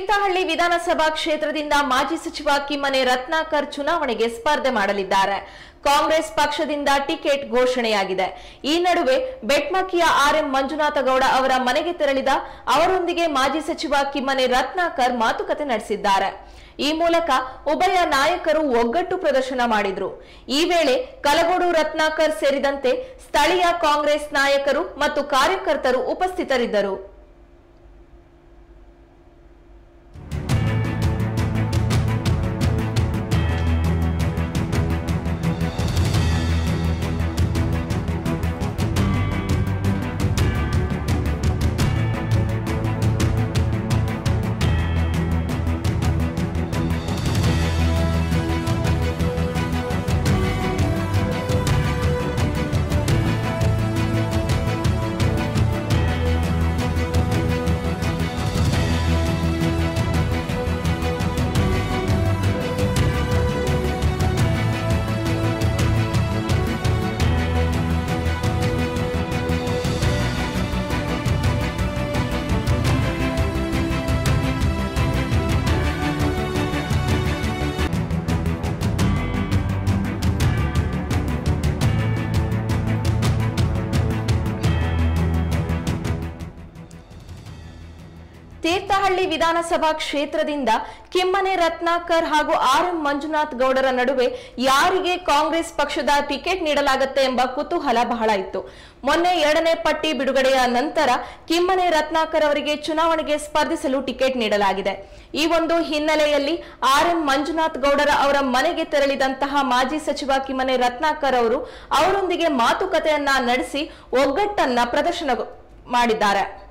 ತೀರ್ಥಹಳ್ಳಿ ವಿಧಾನಸಭಾ ಕ್ಷೇತ್ರದಿಂದ ಮಾಜಿ ಸಚಿವ ಕಿಮ್ಮನೆ ರತ್ನಾಕರ್ ಚುನಾವಣೆಗೆ ಸ್ಪರ್ಧೆ ಮಾಡಲಿದ್ದಾರೆ ಕಾಂಗ್ರೆಸ್ ಪಕ್ಷದಿಂದ ಟಿಕೆಟ್ ಘೋಷಣೆಯಾಗಿದೆ ಈ ನಡುವೆ ಬೆಟ್ಮಕ್ಕಿಯ ಆರ್ಎಂ ಮಂಜುನಾಥ ಗೌಡ ಅವರ ಮನೆಗೆ ತೆರಳಿದ ಅವರೊಂದಿಗೆ ಮಾಜಿ ಸಚಿವ ಕಿಮ್ಮನೆ ರತ್ನಾಕರ್ ಮಾತುಕತೆ ನಡೆಸಿದ್ದಾರೆ ಈ ಮೂಲಕ ಉಭಯ ನಾಯಕರು ಒಗ್ಗಟ್ಟು ಪ್ರದರ್ಶನ ಮಾಡಿದ್ರು ಈ ವೇಳೆ ಕಲಗೋಡು ರತ್ನಾಕರ್ ಸೇರಿದಂತೆ ಸ್ಥಳೀಯ ಕಾಂಗ್ರೆಸ್ ನಾಯಕರು ಮತ್ತು ಕಾರ್ಯಕರ್ತರು ಉಪಸ್ಥಿತರಿದ್ದರು ತೀರ್ಥಹಳ್ಳಿ ವಿಧಾನಸಭಾ ಕ್ಷೇತ್ರದಿಂದ ಕಿಮ್ಮನೆ ರತ್ನಾಕರ್ ಹಾಗೂ ಆರ್ ಎಂ ಮಂಜುನಾಥ್ ಗೌಡರ ನಡುವೆ ಯಾರಿಗೆ ಕಾಂಗ್ರೆಸ್ ಪಕ್ಷದ ಟಿಕೆಟ್ ನೀಡಲಾಗುತ್ತೆ ಎಂಬ ಕುತೂಹಲ ಬಹಳ ಇತ್ತು ಮೊನ್ನೆ ಎರಡನೇ ಪಟ್ಟಿ ಬಿಡುಗಡೆಯ ನಂತರ ಕಿಮ್ಮನೆ ರತ್ನಾಕರ್ ಅವರಿಗೆ ಚುನಾವಣೆಗೆ ಸ್ಪರ್ಧಿಸಲು ಟಿಕೆಟ್ ನೀಡಲಾಗಿದೆ ಈ ಒಂದು ಹಿನ್ನೆಲೆಯಲ್ಲಿ ಆರ್ ಎಂ ಮಂಜುನಾಥ್ ಗೌಡರ ಅವರ ಮನೆಗೆ ತೆರಳಿದಂತಹ ಮಾಜಿ ಸಚಿವ ಕಿಮ್ಮನೆ ರತ್ನಾಕರ್ ಅವರು ಅವರೊಂದಿಗೆ ಮಾತುಕತೆಯನ್ನ ನಡೆಸಿ ಒಗ್ಗಟ್ಟನ್ನ ಪ್ರದರ್ಶನ ಮಾಡಿದ್ದಾರೆ